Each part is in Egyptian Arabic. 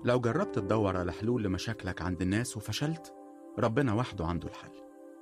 لو جربت تدور على حلول لمشاكلك عند الناس وفشلت ربنا وحده عنده الحل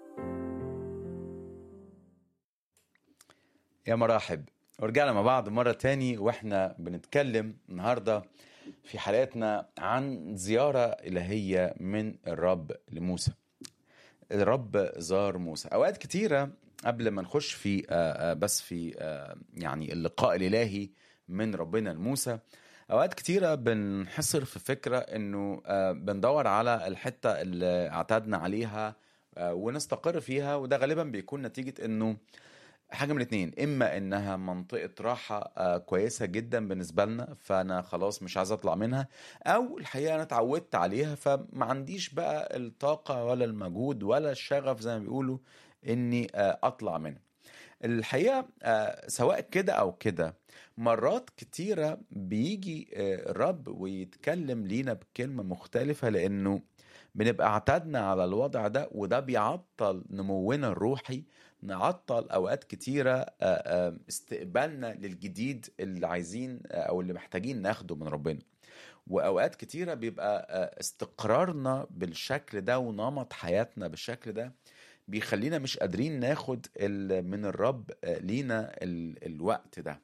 يا مراحب ورجعنا مع بعض مرة تاني واحنا بنتكلم النهاردة في حلقتنا عن زيارة إلهية من الرب لموسى الرب زار موسى أوقات كتيرة قبل ما نخش في آه، آه، بس في آه، يعني اللقاء الإلهي من ربنا لموسى أوقات كتيرة بنحصر في فكرة إنه آه، بندور على الحتة اللي اعتدنا عليها آه، ونستقر فيها وده غالبا بيكون نتيجة إنه حاجه من الاثنين اما انها منطقه راحه آه، كويسه جدا بالنسبه لنا فانا خلاص مش عايز اطلع منها او الحقيقه انا اتعودت عليها فما عنديش بقى الطاقه ولا المجهود ولا الشغف زي ما بيقولوا اني آه، اطلع منها الحقيقه آه، سواء كده او كده مرات كتيره بيجي آه، الرب ويتكلم لينا بكلمه مختلفه لانه بنبقى اعتدنا على الوضع ده وده بيعطل نمونا الروحي نعطل اوقات كتيره آه، آه، استقبالنا للجديد اللي عايزين آه، او اللي محتاجين ناخده من ربنا واوقات كتيره بيبقى آه، استقرارنا بالشكل ده ونمط حياتنا بالشكل ده بيخلينا مش قادرين ناخد ال- من الرب آه، لينا ال- الوقت ده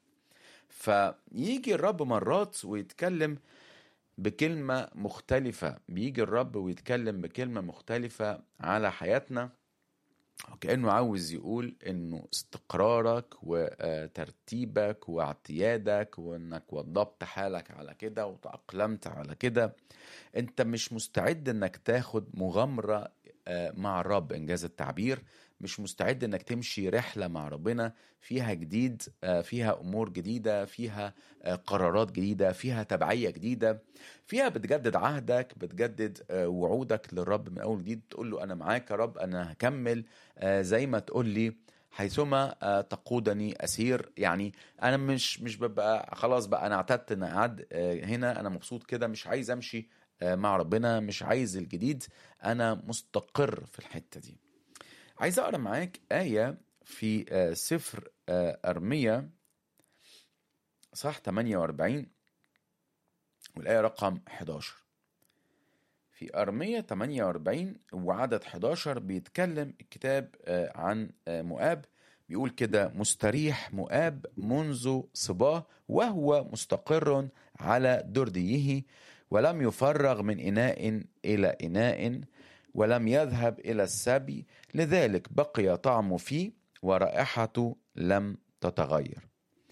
فيجي الرب مرات ويتكلم بكلمة مختلفة بيجي الرب ويتكلم بكلمة مختلفة على حياتنا وكأنه عاوز يقول انه استقرارك وترتيبك واعتيادك وانك وضبط حالك على كده وتأقلمت على كده انت مش مستعد انك تاخد مغامرة آه، مع الرب انجاز التعبير مش مستعد انك تمشي رحلة مع ربنا فيها جديد آه، فيها امور جديدة فيها آه، قرارات جديدة فيها تبعية جديدة فيها بتجدد عهدك بتجدد آه، وعودك للرب من اول جديد تقول له انا معاك يا رب انا هكمل آه، زي ما تقول لي حيثما آه، تقودني اسير يعني انا مش مش ببقى خلاص بقى انا اعتدت ان قاعد آه، هنا انا مبسوط كده مش عايز امشي آه، مع ربنا مش عايز الجديد انا مستقر في الحته دي عايز اقرا معاك ايه في آه، سفر آه، ارميا صح 48 والايه رقم 11 في أرمية 48 وعدد 11 بيتكلم الكتاب آه، عن آه، مؤاب بيقول كده مستريح مؤاب منذ صباه وهو مستقر على درديه ولم يفرغ من إناء إلى إناء ولم يذهب إلى السبي لذلك بقي طعمه فيه ورائحته لم تتغير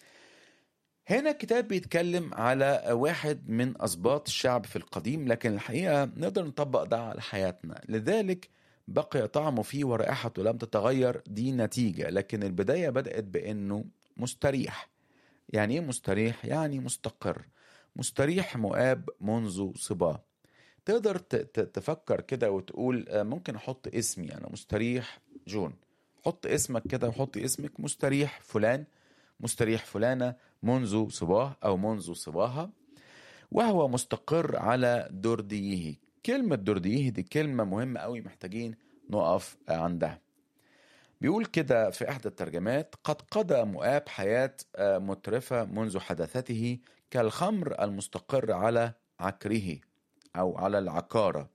هنا الكتاب بيتكلم على واحد من أسباط الشعب في القديم لكن الحقيقة نقدر نطبق ده على حياتنا لذلك بقي طعمه فيه ورائحته لم تتغير دي نتيجة لكن البداية بدأت بأنه مستريح يعني إيه مستريح؟ يعني مستقر مستريح مؤاب منذ صباه تقدر ت- ت- تفكر كده وتقول آه، ممكن أحط اسمي أنا مستريح جون حط اسمك كده وحط اسمك مستريح فلان مستريح فلانة منذ صباه أو منذ صباها وهو مستقر على درديه كلمة درديه دي كلمة مهمة قوي محتاجين نقف عندها بيقول كده في إحدى الترجمات قد قضى مؤاب حياة آه، مترفة منذ حدثته كالخمر المستقر على عكره أو على العكارة